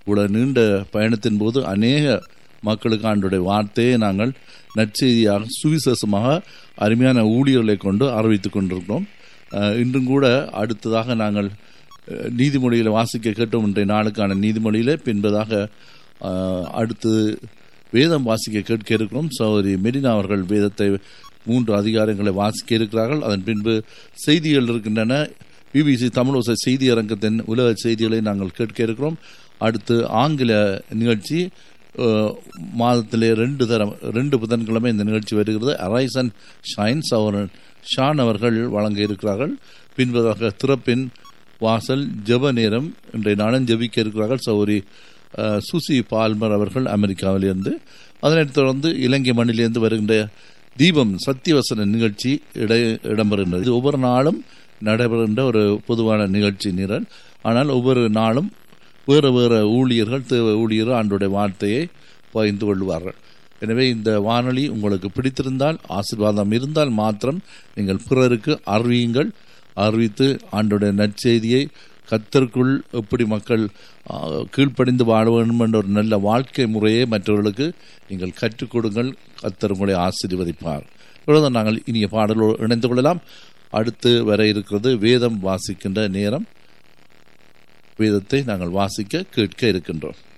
இவ்வளவு நீண்ட பயணத்தின் போது அநேக மக்களுக்கு ஆண்டுடைய வார்த்தையை நாங்கள் நற்செய்தியாக சுவிசேஷமாக அருமையான ஊழியர்களை கொண்டு அறிவித்துக் கொண்டிருக்கிறோம் அஹ், இன்றும் கூட அடுத்ததாக நாங்கள் அஹ், நீதிமொழியில் வாசிக்க கேட்டோம் இன்றைய நாளுக்கான நீதிமொழியிலே பின்பதாக அஹ், அடுத்து வேதம் வாசிக்க கேட்க இருக்கிறோம் சகோதரி மெரினா அவர்கள் வேதத்தை மூன்று அதிகாரங்களை வாசிக்க இருக்கிறார்கள் அதன் பின்பு செய்திகள் இருக்கின்றன பிபிசி தமிழோசை செய்தி அரங்கத்தின் உலக செய்திகளை நாங்கள் கேட்க இருக்கிறோம் அடுத்து ஆங்கில நிகழ்ச்சி அஹ், மாதத்திலே ரெண்டு தரம் ரெண்டு புதன்கிழமை இந்த நிகழ்ச்சி வருகிறது அரைஸ் அண்ட் ஷைன்ஸ் அவர் ஷான் அவர்கள் வழங்க இருக்கிறார்கள் பின்பதாக திறப்பின் வாசல் ஜெப நேரம் இன்றைய நாளும் ஜெபிக்க இருக்கிறார்கள் சௌரி சுசி பால்மர் அவர்கள் அமெரிக்காவிலிருந்து அதனைத் தொடர்ந்து இலங்கை மண்ணிலிருந்து வருகின்ற தீபம் சத்தியவசன நிகழ்ச்சி இட இடம்பெறுகின்றது இது ஒவ்வொரு நாளும் நடைபெறுகின்ற ஒரு பொதுவான நிகழ்ச்சி நிரல் ஆனால் ஒவ்வொரு நாளும் வேறு வேறு ஊழியர்கள் தேவ ஊழியர்கள் ஆண்டுடைய வார்த்தையை பகிர்ந்து கொள்வார்கள் எனவே இந்த வானொலி உங்களுக்கு பிடித்திருந்தால் ஆசீர்வாதம் இருந்தால் மாத்திரம் நீங்கள் பிறருக்கு அறிவியுங்கள் அறிவித்து ஆண்டுடைய நற்செய்தியை கத்தருக்குள் எப்படி மக்கள் ஆ, கீழ்ப்படிந்து வாழ வேண்டும் என்ற ஒரு நல்ல வாழ்க்கை முறையை மற்றவர்களுக்கு நீங்கள் கற்றுக் கொடுங்கள் கத்தர் உங்களை ஆசீர்வதிப்பார் இப்பொழுது நாங்கள் இனிய பாடலோடு இணைந்து கொள்ளலாம் அடுத்து வர இருக்கிறது வேதம் வாசிக்கின்ற நேரம் வேதத்தை நாங்கள் வாசிக்க கேட்க இருக்கின்றோம்